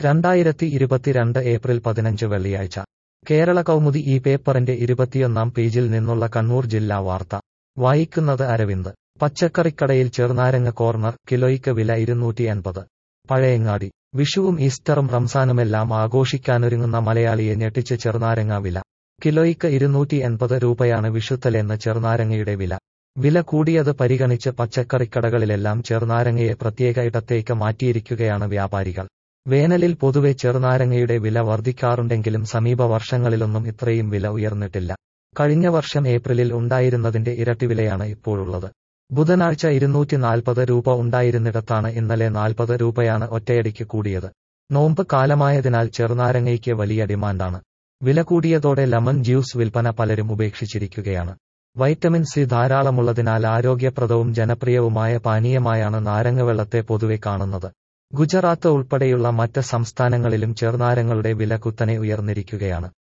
രണ്ടായിരത്തി ഇരുപത്തിരണ്ട് ഏപ്രിൽ പതിനഞ്ച് വെള്ളിയാഴ്ച കേരള കൗമുദി ഈ പേപ്പറിന്റെ ഇരുപത്തിയൊന്നാം പേജിൽ നിന്നുള്ള കണ്ണൂർ ജില്ലാ വാർത്ത വായിക്കുന്നത് അരവിന്ദ് പച്ചക്കറിക്കടയിൽ ചെറുനാരങ്ങ കോർണർ കിലോയ്ക്ക് വില ഇരുന്നൂറ്റി എൺപത് പഴയങ്ങാടി വിഷുവും ഈസ്റ്ററും റംസാനുമെല്ലാം ആഘോഷിക്കാനൊരുങ്ങുന്ന മലയാളിയെ ഞെട്ടിച്ച് ചെറുനാരങ്ങ വില കിലോയ്ക്ക് ഇരുന്നൂറ്റി എൺപത് രൂപയാണ് വിഷുത്തലേന്ന് ചെറുനാരങ്ങയുടെ വില വില കൂടിയത് പരിഗണിച്ച് പച്ചക്കറിക്കടകളിലെല്ലാം ചെറുനാരങ്ങയെ പ്രത്യേക ഇടത്തേക്ക് മാറ്റിയിരിക്കുകയാണ് വ്യാപാരികൾ വേനലിൽ പൊതുവെ ചെറുനാരങ്ങയുടെ വില വർദ്ധിക്കാറുണ്ടെങ്കിലും സമീപ വർഷങ്ങളിലൊന്നും ഇത്രയും വില ഉയർന്നിട്ടില്ല കഴിഞ്ഞ വർഷം ഏപ്രിലിൽ ഉണ്ടായിരുന്നതിന്റെ ഇരട്ടി വിലയാണ് ഇപ്പോഴുള്ളത് ബുധനാഴ്ച ഇരുന്നൂറ്റി നാൽപ്പത് രൂപ ഉണ്ടായിരുന്നിടത്താണ് ഇന്നലെ നാൽപ്പത് രൂപയാണ് ഒറ്റയടിക്ക് കൂടിയത് നോമ്പ് കാലമായതിനാൽ ചെറുനാരങ്ങയ്ക്ക് വലിയ ഡിമാൻഡാണ് വില കൂടിയതോടെ ലെമൺ ജ്യൂസ് വിൽപ്പന പലരും ഉപേക്ഷിച്ചിരിക്കുകയാണ് വൈറ്റമിൻ സി ധാരാളമുള്ളതിനാൽ ആരോഗ്യപ്രദവും ജനപ്രിയവുമായ പാനീയമായാണ് നാരങ്ങവെള്ളത്തെ പൊതുവെ കാണുന്നത് ഗുജറാത്ത് ഉൾപ്പെടെയുള്ള മറ്റ് സംസ്ഥാനങ്ങളിലും ചെറുനാരങ്ങളുടെ വില കുത്തനെ ഉയർന്നിരിക്കുകയാണ്